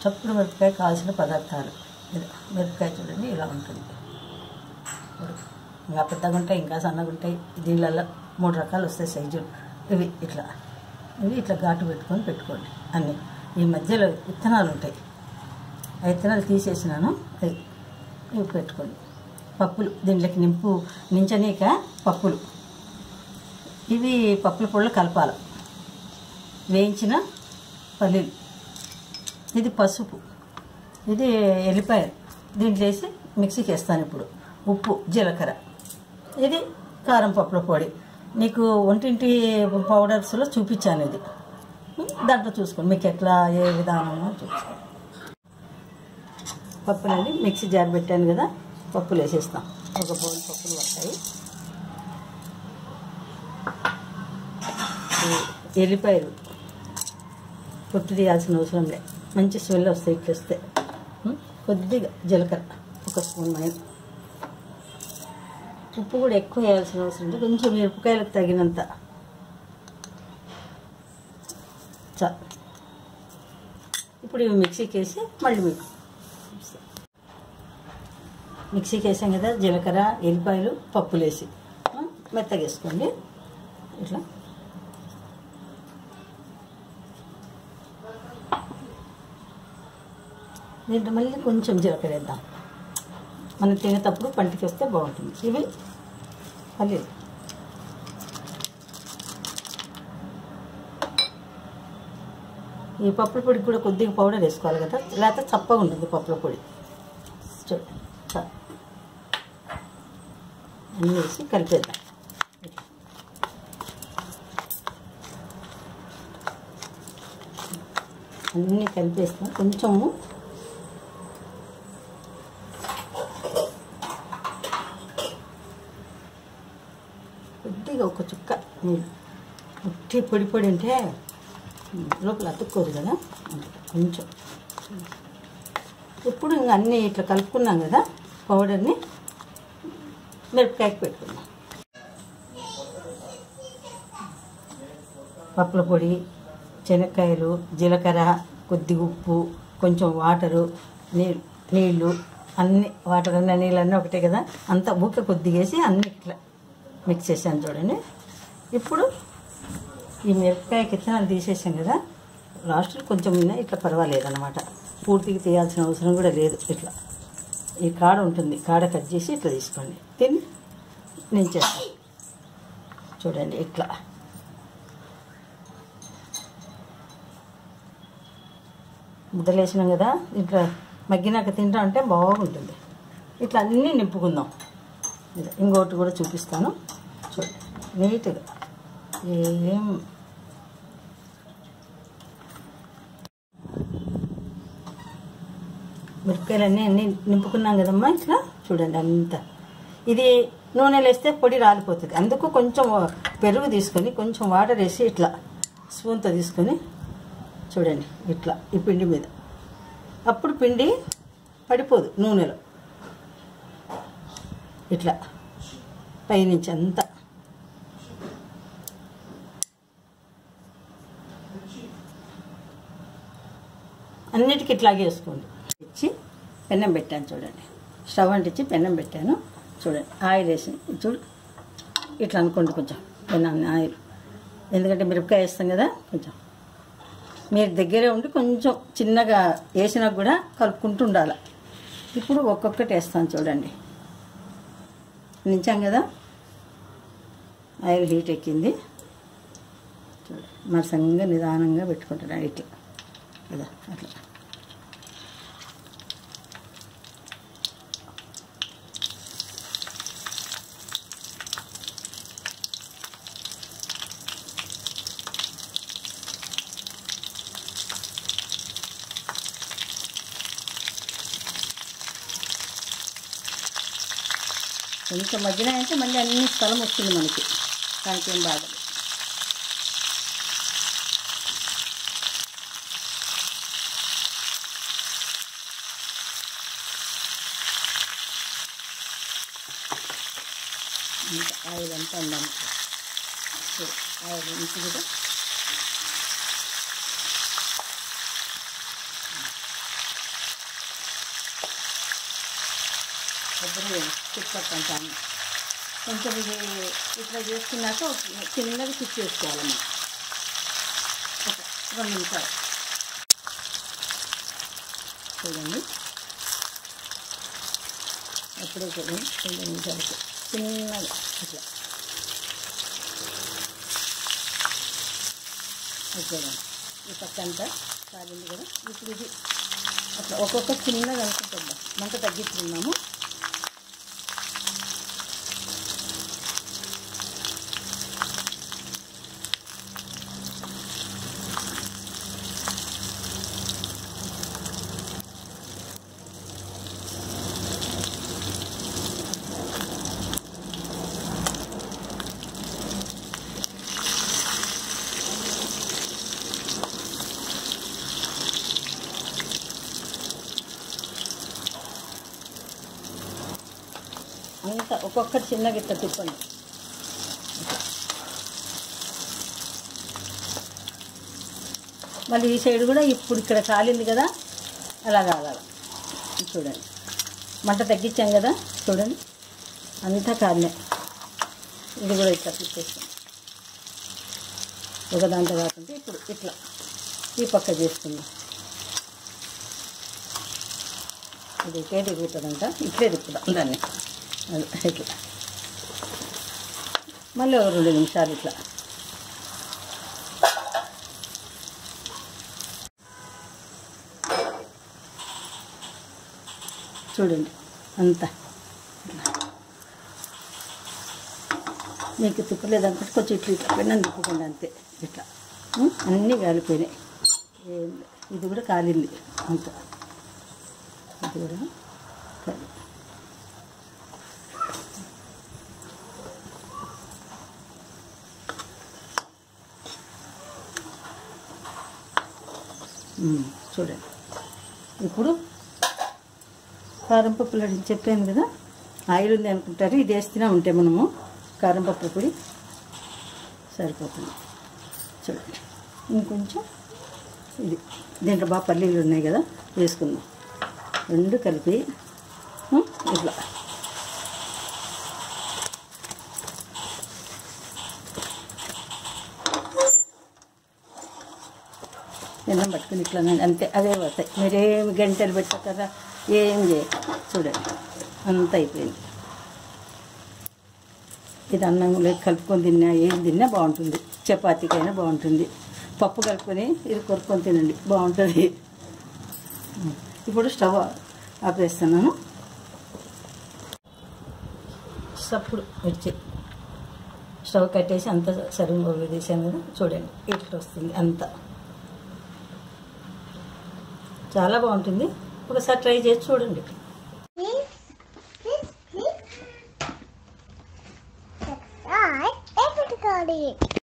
చప్పుడు మిరపకాయ కావాల్సిన పదార్థాలు ఇది మిరపకాయ చూడండి ఇలా ఉంటుంది ఇప్పుడు ఇంకా పెద్దగా ఉంటాయి ఇంకా సన్నగా ఉంటాయి దీనిలలో మూడు రకాలు వస్తాయి సైజులు ఇవి ఇట్లా ఇవి ఇట్లా ఘాటు పెట్టుకొని పెట్టుకోండి అన్నీ ఈ మధ్యలో విత్తనాలు ఉంటాయి ఆ విత్తనాలు తీసేసినాను అవి ఇవి పెట్టుకోండి పప్పులు దీంట్లోకి నింపు నించనీక పప్పులు ఇవి పప్పుల పొళ్ళు కలపాలి వేయించిన పల్లీలు ఇది పసుపు ఇది ఎల్లిపాయలు దీంట్లో వేసి మిక్సీకి వేస్తాను ఇప్పుడు ఉప్పు జీలకర్ర ఇది కారం పప్పుల పొడి నీకు ఒంటింటి పౌడర్స్లో చూపించాను ఇది దాంట్లో చూసుకోండి మీకు ఎట్లా ఏ విధానమో చూసుకోండి పప్పులండి మిక్సీ జార్ పెట్టాను కదా పప్పులు వేసేస్తాం ఒక బౌల్ పప్పులు వస్తాయి ఈ ఎల్లిపాయలు పొట్టు తీయాల్సిన అవసరం లేదు మంచి స్మెల్ వస్తాయి ఇట్లా వస్తే ఉం? కొద్దిగా జీలకర్ర ఒక స్పూన్ మైన ఉప్పు కూడా ఎక్కువ వేయాల్సిన అవసరం లేదు కొంచెం మిరపకాయలకు తగినంత చా ఇప్పుడు ఇవి మిక్సీకి వేసి మళ్ళీ మీకు మిక్సీకి వేసాం కదా జీలకర్ర ఎల్లిపాయలు పప్పులు వేసి ఆ, మెత్తగా వేసుకోండి ఇట్లా దీంట్లో మళ్ళీ కొంచెం జీలకర్ర వేద్దాం మనం తినేటప్పుడు పంటికి వస్తే బాగుంటుంది ఇవి పల్లీలు ఈ పప్పుల పొడి కూడా కొద్దిగా పౌడర్ వేసుకోవాలి కదా లేకపోతే చప్పగా ఉంటుంది పప్పుల పొడి చూడండి చ- అన్నీ వేసి కలిపేద్దాం అన్నీ కలిపేస్తాం కొంచెము కొద్దిగా ఒక చుక్క నీళ్ళు ఉట్టి పొడి పొడి అంటే ఉమ్, లోపల అతుక్కోదు కదా అందుకే కొంచెం ఇప్పుడు ఇంకా అన్నీ ఇట్లా కలుపుకున్నాం కదా పౌడర్ని మిరపకాయకి పెట్టుకున్నాం పప్పుల పొడి శనక్కాయలు జీలకర్ర కొద్ది ఉప్పు కొంచెం వాటరు నీళ్ళు నీళ్ళు అన్ని వాటర్ అన్న నీళ్ళన్నీ ఒకటే కదా అంతా ఊక కొద్దిగా వేసి అన్ని ఇట్లా మిక్స్ చేసాను చూడండి ఇప్పుడు ఈ మిరపకాయ విత్తనాలు తీసేసాం కదా లాస్ట్లో కొంచెం ఉన్నాయి ఇట్లా పర్వాలేదు అనమాట పూర్తిగా తీయాల్సిన అవసరం కూడా లేదు ఇట్లా ఈ కాడ ఉంటుంది కాడ కట్ చేసి ఇట్లా తీసుకోండి తిని నేను చేస్తాను చూడండి ఇట్లా ముద్దలు వేసినాం కదా ఇట్లా మగ్గినాక తింటా అంటే బాగుంటుంది ఇట్లా అన్నీ నింపుకుందాం ఇది ఇంకోటి కూడా చూపిస్తాను చూడండి నీట్గా ఏం మిరపకాయలన్నీ అన్నీ నింపుకున్నాం కదమ్మా ఇట్లా చూడండి అంతా ఇది నూనెలు వేస్తే పొడి రాలిపోతుంది అందుకు కొంచెం పెరుగు తీసుకొని కొంచెం వాటర్ వేసి ఇట్లా స్పూన్తో తీసుకొని చూడండి ఇట్లా ఈ పిండి మీద అప్పుడు పిండి పడిపోదు నూనెలో ఇట్లా పైనుంచి అంతా అన్నిటికీ ఇట్లాగే వేసుకోండి ఇచ్చి పెన్నం పెట్టాను చూడండి స్టవ్ అంటించి పెన్నం పెట్టాను చూడండి ఆయిల్ వేసి చూడు ఇట్లా అనుకోండి కొంచెం పెన్నాన్ని ఆయిల్ ఎందుకంటే మిరపకాయ వేస్తాం కదా కొంచెం మీరు దగ్గరే ఉండి కొంచెం చిన్నగా వేసినా కూడా కలుపుకుంటూ ఉండాలి ఇప్పుడు ఒక్కొక్కటి వేస్తాను చూడండి నించాం కదా ఆయిల్ హీట్ ఎక్కింది చూడండి మరసంగా నిదానంగా పెట్టుకుంటున్నాను ఇట్లా కదా అట్లా కొంచెం మధ్యన అంటే మళ్ళీ అన్ని స్థలం వస్తుంది మనకి దానికి ఏం బాధ లేదు. ఇంకా ఆయిల్ అంతా ఉండాలి సో ఆయిల్ ఇంటి కూడా కొబ్బరి చుట్టుపక్కల కొంచెం ఇది ఇట్లా చేసుకున్నాక ఒక చిన్నగా కుక్ చేసుకోవాలి మనం ఒక రెండు నిమిషాలు చూడండి అప్పుడే చూడండి రెండు నిమిషాలకి చిన్నగా ఇట్లా చూడండి ఈ పక్క అంతా కాలింది కదా ఇప్పుడు ఇది అట్లా ఒక్కొక్క చిన్నగా అనుకుంటుందా మంట తగ్గిస్తున్నాము అంతా ఒక్కొక్కటి చిన్నగా ఇట్లా తిప్పండి మళ్ళీ ఈ సైడ్ కూడా ఇప్పుడు ఇక్కడ కాలింది కదా అలా కాలాలి చూడండి మంట తగ్గించాం కదా చూడండి అంతా కాలే ఇది కూడా ఇట్లా తిప్పేస్తాం ఒక దాంట్లో కాకుండా ఇప్పుడు ఇట్లా ఈ పక్క చేసుకుందాం ఇది ఇట్లే తిరుగుతుందంట ఇట్లే తిప్పుదాం దాన్ని అది ఇట్లా మళ్ళీ ఒక రెండు నిమిషాలు ఇట్లా చూడండి అంతా ఇట్లా మీకు తిప్పలేదు అనుకుంటే కొంచెం ఇట్లా ఇట్లా పెన్నం తిప్పకుండా అంతే ఇట్లా ఉం? అన్నీ కాలిపోయినాయి ఏం లే. ఇది కూడా కాలింది అంత ఇది కూడా కాలి ఉం, చూడండి ఇప్పుడు కారం పప్పులు అని చెప్పాను కదా ఆయిల్ ఉంది అనుకుంటారు ఇది వేస్తూనే ఉంటే మనము కారం పప్పు పొడి సరిపోతుంది చూడండి ఇంకొంచెం ఇది దీంట్లో బాగా పల్లీలు ఉన్నాయి కదా వేసుకుందాం రెండు కలిపి ఉం, ఇట్లా ఎన్నం పట్టుకుని ఇట్లా అంతే అదే పోతాయి మీరేమి గంటలు పెట్టకరా ఏం చేయ చూడండి అంత అయిపోయింది ఇది అన్నంలో కలుపుకొని తిన్నా ఏం తిన్నా బాగుంటుంది చపాతీకైనా బాగుంటుంది పప్పు కలుపుకొని ఇది కొరుక్కొని తినండి బాగుంటుంది ఇప్పుడు స్టవ్ ఆపేస్తున్నాను సప్పుడు వచ్చి స్టవ్ కట్టేసి అంత సరిగ్గా తీసాను కదా చూడండి ఇట్లా వస్తుంది అంతా చాలా బాగుంటుంది ఒకసారి ట్రై చేసి చూడండి Subscribe everybody.